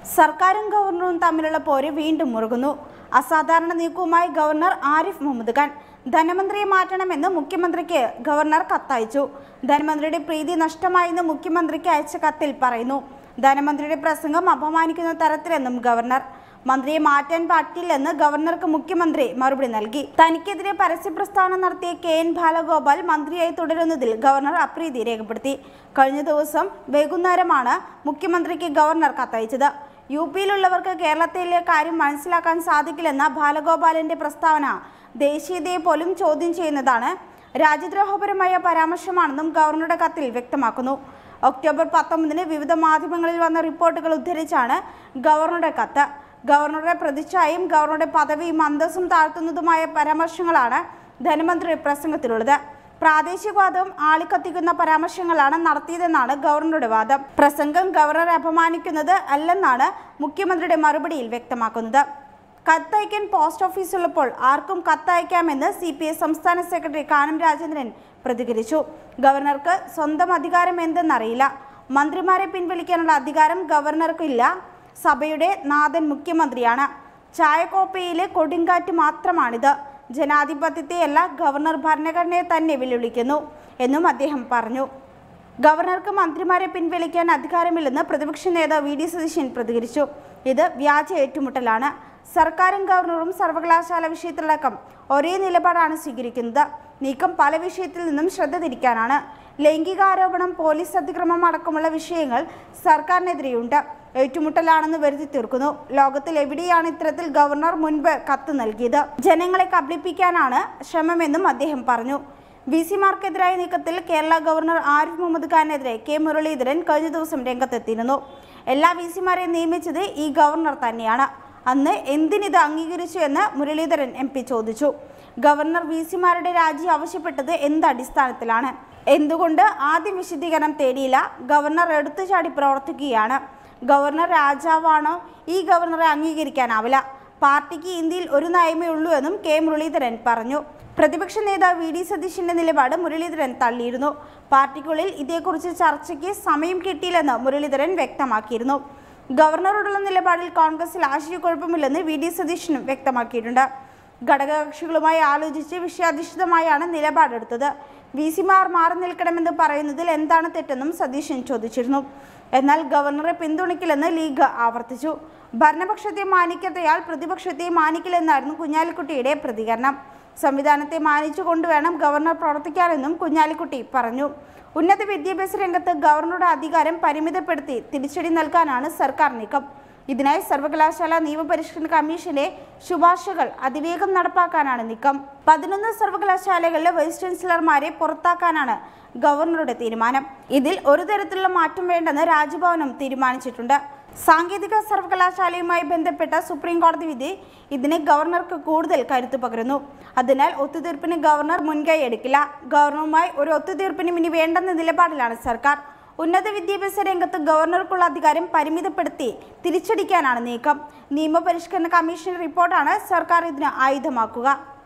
സർക്കാരും ഗവർണറും തമ്മിലുള്ള പോര് വീണ്ടും മുറുകുന്നു അസാധാരണ നീക്കവുമായി ഗവർണർ ആരിഫ് മുഹമ്മദ് ഖാൻ ധനമന്ത്രിയെ മാറ്റണമെന്ന് മുഖ്യമന്ത്രിക്ക് ഗവർണർ കത്തയച്ചു ധനമന്ത്രിയുടെ പ്രീതി നഷ്ടമായെന്ന് മുഖ്യമന്ത്രിക്ക് അയച്ച കത്തിൽ പറയുന്നു ധനമന്ത്രിയുടെ പ്രസംഗം അപമാനിക്കുന്ന തരത്തിലെന്നും ഗവർണർ മന്ത്രിയെ മാറ്റാൻ പറ്റില്ലെന്ന് ഗവർണർക്ക് മുഖ്യമന്ത്രി മറുപടി നൽകി തനിക്കെതിരെ പരസ്യ പ്രസ്താവന നടത്തിയ കെ എൻ ബാലഗോപാൽ മന്ത്രിയായി തുടരുന്നതിൽ ഗവർണർ അപ്രീതി രേഖപ്പെടുത്തി കഴിഞ്ഞ ദിവസം വൈകുന്നേരമാണ് മുഖ്യമന്ത്രിക്ക് ഗവർണർ കത്തയച്ചത് യു പിയിലുള്ളവർക്ക് കേരളത്തിലെ കാര്യം മനസ്സിലാക്കാൻ സാധിക്കില്ലെന്ന ബാലഗോപാലിന്റെ പ്രസ്താവന ദേശീയതയെ പോലും ചോദ്യം ചെയ്യുന്നതാണ് രാജ്യദ്രോഹപരമായ പരാമർശമാണെന്നും ഗവർണറുടെ കത്തിൽ വ്യക്തമാക്കുന്നു ഒക്ടോബർ പത്തൊമ്പതിന് വിവിധ മാധ്യമങ്ങളിൽ വന്ന റിപ്പോർട്ടുകൾ ഉദ്ധരിച്ചാണ് ഗവർണറുടെ കത്ത് ഗവർണറുടെ പ്രതിച്ഛായയും ഗവർണറുടെ പദവിയും അന്തസ്സും താഴ്ത്തുന്നതുമായ പരാമർശങ്ങളാണ് ധനമന്ത്രിയുടെ പ്രസംഗത്തിലുള്ളത് പ്രാദേശികവാദവും ആളിക്കത്തിക്കുന്ന പരാമർശങ്ങളാണ് നടത്തിയതെന്നാണ് ഗവർണറുടെ വാദം പ്രസംഗം ഗവർണറെ അപമാനിക്കുന്നത് അല്ലെന്നാണ് മുഖ്യമന്ത്രിയുടെ മറുപടിയിൽ വ്യക്തമാക്കുന്നത് കത്തയക്കാൻ പോസ്റ്റ് ഓഫീസ് ഉള്ളപ്പോൾ ആർക്കും കത്തയക്കാമെന്ന് സി പി എസ് സംസ്ഥാന സെക്രട്ടറി കാനം രാജേന്ദ്രൻ പ്രതികരിച്ചു ഗവർണർക്ക് സ്വന്തം അധികാരം എന്തെന്നറിയില്ല മന്ത്രിമാരെ പിൻവലിക്കാനുള്ള അധികാരം ഗവർണർക്കില്ല സഭയുടെ നാഥൻ മുഖ്യമന്ത്രിയാണ് ചായക്കോപ്പയിലെ കൊടുങ്കാറ്റ് മാത്രമാണിത് ജനാധിപത്യത്തെയല്ല ഗവർണർ ഭരണഘടനയെ തന്നെ വെല്ലുവിളിക്കുന്നു എന്നും അദ്ദേഹം പറഞ്ഞു ഗവർണർക്ക് മന്ത്രിമാരെ പിൻവലിക്കാൻ അധികാരമില്ലെന്ന് പ്രതിപക്ഷ നേതാവ് വി ഡി സതീശൻ പ്രതികരിച്ചു ഇത് വ്യാജ ഏറ്റുമുട്ടലാണ് സർക്കാരും ഗവർണറും സർവകലാശാല വിഷയത്തിലടക്കം ഒരേ നിലപാടാണ് സ്വീകരിക്കുന്നത് നീക്കം പല വിഷയത്തിൽ നിന്നും ശ്രദ്ധ തിരിക്കാനാണ് ലൈംഗികാരോപണം പോലീസ് അതിക്രമം അടക്കമുള്ള വിഷയങ്ങൾ സർക്കാരിനെതിരെയുണ്ട് ഏറ്റുമുട്ടലാണെന്ന് വരുത്തി തീർക്കുന്നു ലോകത്തിൽ എവിടെയാണ് ഇത്തരത്തിൽ ഗവർണർ മുൻപ് കത്ത് നൽകിയത് ജനങ്ങളെ കബളിപ്പിക്കാനാണ് ശ്രമമെന്നും അദ്ദേഹം പറഞ്ഞു വി സിമാർക്കെതിരായ നീക്കത്തിൽ കേരള ഗവർണർ ആരിഫ് മുഹമ്മദ് ഖാനെതിരെ കെ മുരളീധരൻ കഴിഞ്ഞ ദിവസം രംഗത്തെത്തിയിരുന്നു എല്ലാ വി സിമാരെയും നിയമിച്ചത് ഈ ഗവർണർ തന്നെയാണ് അന്ന് എന്തിനിത് അംഗീകരിച്ചു എന്ന് മുരളീധരൻ എം പി ചോദിച്ചു ഗവർണർ വി സിമാരുടെ രാജി ആവശ്യപ്പെട്ടത് എന്ത് അടിസ്ഥാനത്തിലാണ് എന്തുകൊണ്ട് ആദ്യം വിശദീകരണം തേടിയില്ല ഗവർണർ എടുത്തുചാടി പ്രവർത്തിക്കുകയാണ് ഗവർണർ രാജാവാണോ ഈ ഗവർണറെ അംഗീകരിക്കാനാവില്ല പാർട്ടിക്ക് ഇന്ത്യയിൽ ഒരു നയമേ ഉള്ളൂ എന്നും കെ മുരളീധരൻ പറഞ്ഞു പ്രതിപക്ഷ നേതാവ് വി ഡി സതീശിന്റെ നിലപാട് മുരളീധരൻ തള്ളിയിരുന്നു പാർട്ടിക്കുള്ളിൽ ഇതേക്കുറിച്ച് ചർച്ചയ്ക്ക് സമയം കിട്ടിയില്ലെന്ന് മുരളീധരൻ വ്യക്തമാക്കിയിരുന്നു ഗവർണറോടുള്ള നിലപാടിൽ കോൺഗ്രസിൽ ആശയക്കുഴപ്പമില്ലെന്ന് വി ഡി സതീശനും വ്യക്തമാക്കിയിട്ടുണ്ട് ഘടകകക്ഷികളുമായി ആലോചിച്ച് വിഷയാധിഷ്ഠിതമായാണ് നിലപാടെടുത്തത് വി സിമാർ മാറി നിൽക്കണമെന്ന് പറയുന്നതിൽ എന്താണ് തെറ്റെന്നും സതീശൻ ചോദിച്ചിരുന്നു എന്നാൽ ഗവർണറെ പിന്തുണയ്ക്കില്ലെന്ന് ലീഗ് ആവർത്തിച്ചു ഭരണപക്ഷത്തെ മാനിക്കാത്തയാൾ പ്രതിപക്ഷത്തെ മാനിക്കില്ലെന്നായിരുന്നു കുഞ്ഞാലിക്കുട്ടിയുടെ പ്രതികരണം സംവിധാനത്തെ മാനിച്ചുകൊണ്ട് വേണം ഗവർണർ പ്രവർത്തിക്കാനെന്നും കുഞ്ഞാലിക്കുട്ടി പറഞ്ഞു ഉന്നത വിദ്യാഭ്യാസ രംഗത്ത് ഗവർണറുടെ അധികാരം പരിമിതപ്പെടുത്തി തിരിച്ചടി നൽകാനാണ് സർക്കാർ നീക്കം ഇതിനായി സർവകലാശാല നിയമപരിഷ്കരണ കമ്മീഷന്റെ ശുപാർശകൾ അതിവേഗം നടപ്പാക്കാനാണ് നീക്കം പതിനൊന്ന് സർവകലാശാലകളിലെ വൈസ് ചാൻസലർമാരെ പുറത്താക്കാനാണ് ഗവർണറുടെ തീരുമാനം ഇതിൽ ഒരു തരത്തിലുള്ള മാറ്റം വേണ്ടെന്ന് രാജ്ഭവനും തീരുമാനിച്ചിട്ടുണ്ട് സാങ്കേതിക സർവകലാശാലയുമായി ബന്ധപ്പെട്ട സുപ്രീം കോടതി വിധി ഇതിന് ഗവർണർക്ക് കൂടുതൽ കരുത്തു പകരുന്നു അതിനാൽ ഒത്തുതീർപ്പിന് ഗവർണർ മുൻകൈ എടുക്കില്ല ഗവർണറുമായി ഒരു ഒത്തുതീർപ്പിനും ഇനി വേണ്ടെന്ന നിലപാടിലാണ് സർക്കാർ ഉന്നത വിദ്യാഭ്യാസ രംഗത്ത് ഗവർണർക്കുള്ള അധികാരം പരിമിതപ്പെടുത്തി തിരിച്ചടിക്കാനാണ് നീക്കം നിയമപരിഷ്കരണ കമ്മീഷൻ റിപ്പോർട്ടാണ് സർക്കാർ ഇതിന് ആയുധമാക്കുക